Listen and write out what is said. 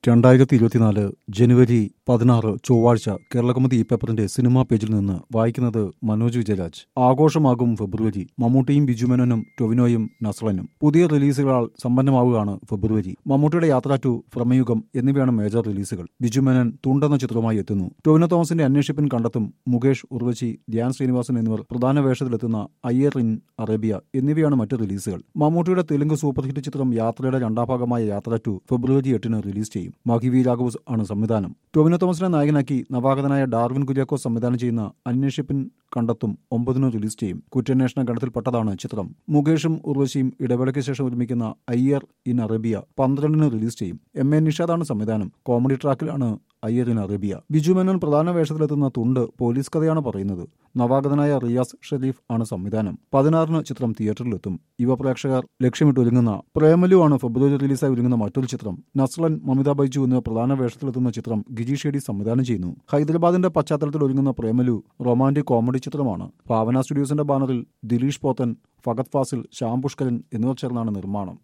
രണ്ടായിരത്തി ഇരുപത്തിനാല് ജനുവരി പതിനാറ് ചൊവ്വാഴ്ച കേരളകൗമുദി ഈ പേപ്പറിന്റെ സിനിമാ പേജിൽ നിന്ന് വായിക്കുന്നത് മനോജ് വിജയരാജ് ആഘോഷമാകും ഫെബ്രുവരി മമ്മൂട്ടിയും ബിജുമേനോനും ടൊവിനോയും നസ്ലനും പുതിയ റിലീസുകളാൽ സമ്പന്നമാവുകയാണ് ഫെബ്രുവരി മമ്മൂട്ടിയുടെ യാത്ര ടു പ്രമയുഗം എന്നിവയാണ് മേജർ റിലീസുകൾ ബിജുമേനൻ തുണ്ടെന്ന ചിത്രവുമായി എത്തുന്നു ടൊവിനോ തോമസിന്റെ അന്വേഷിപ്പിൻ കണ്ടെത്തും മുകേഷ് ഉർവശി ധ്യാൻ ശ്രീനിവാസൻ എന്നിവർ പ്രധാന വേഷത്തിലെത്തുന്ന അയ്യർ ഇൻ അറേബ്യ എന്നിവയാണ് മറ്റ് റിലീസുകൾ മമ്മൂട്ടിയുടെ തെലുങ്ക് സൂപ്പർ ഹിറ്റ് ചിത്രം യാത്രയുടെ രണ്ടാം ഭാഗമായ യാത്ര ടു ഫെബ്രുവരി എട്ടിന് റിലീസ് ചെയ്യും മാഹി വി രാഘവ് ആണ് സംവിധാനം ടൊവിനോ തോമസിനെ നായകനാക്കി നവാഗതനായ ഡാർവിൻ കുര്യാക്കോസ് സംവിധാനം ചെയ്യുന്ന അന്വേഷിപ്പിൻ കണ്ടെത്തും ഒമ്പതിന് റിലീസ് ചെയ്യും കുറ്റാന്വേഷണ ഗണത്തിൽപ്പെട്ടതാണ് ചിത്രം മുകേഷും ഉർവശിയും ഇടവേളയ്ക്ക് ശേഷം ഒരുമിക്കുന്ന അയ്യർ ഇൻ അറേബ്യ പന്ത്രണ്ടിന് റിലീസ് ചെയ്യും എം എ നിഷാദാണ് സംവിധാനം കോമഡി ട്രാക്കിലാണ് അയ്യർ ഇൻ അറേബ്യ ബിജു മേനോൻ പ്രധാന വേഷത്തിലെത്തുന്ന തുണ്ട് പോലീസ് കഥയാണ് പറയുന്നത് നവാഗതനായ റിയാസ് ഷെരീഫ് ആണ് സംവിധാനം പതിനാറിന് ചിത്രം തിയേറ്ററിലെത്തും യുവ പ്രേക്ഷകർ ലക്ഷ്യമിട്ട് ഒരുങ്ങുന്ന പ്രേമലു ആണ് ഫെബ്രുവരി റിലീസായി ഒരുങ്ങുന്ന മറ്റൊരു ചിത്രം നസ്ലൻ മമിത ബൈജു എന്നിവർ പ്രധാന വേഷത്തിലെത്തുന്ന ചിത്രം ഗിജി ഷെഡി സംവിധാനം ചെയ്യുന്നു ഹൈദരാബാദിന്റെ പശ്ചാത്തലത്തിൽ ഒരുങ്ങുന്ന പ്രേമലു റൊമാന്റിക് കോമഡി ചിത്രമാണ് ഭാവന സ്റ്റുഡിയോസിന്റെ ബാനറിൽ ദിലീഷ് പോത്തൻ ഫഗത് ഫാസിൽ ശ്യാം പുഷ്കരൻ എന്നിവർ ചേർന്നാണ് നിർമ്മാണം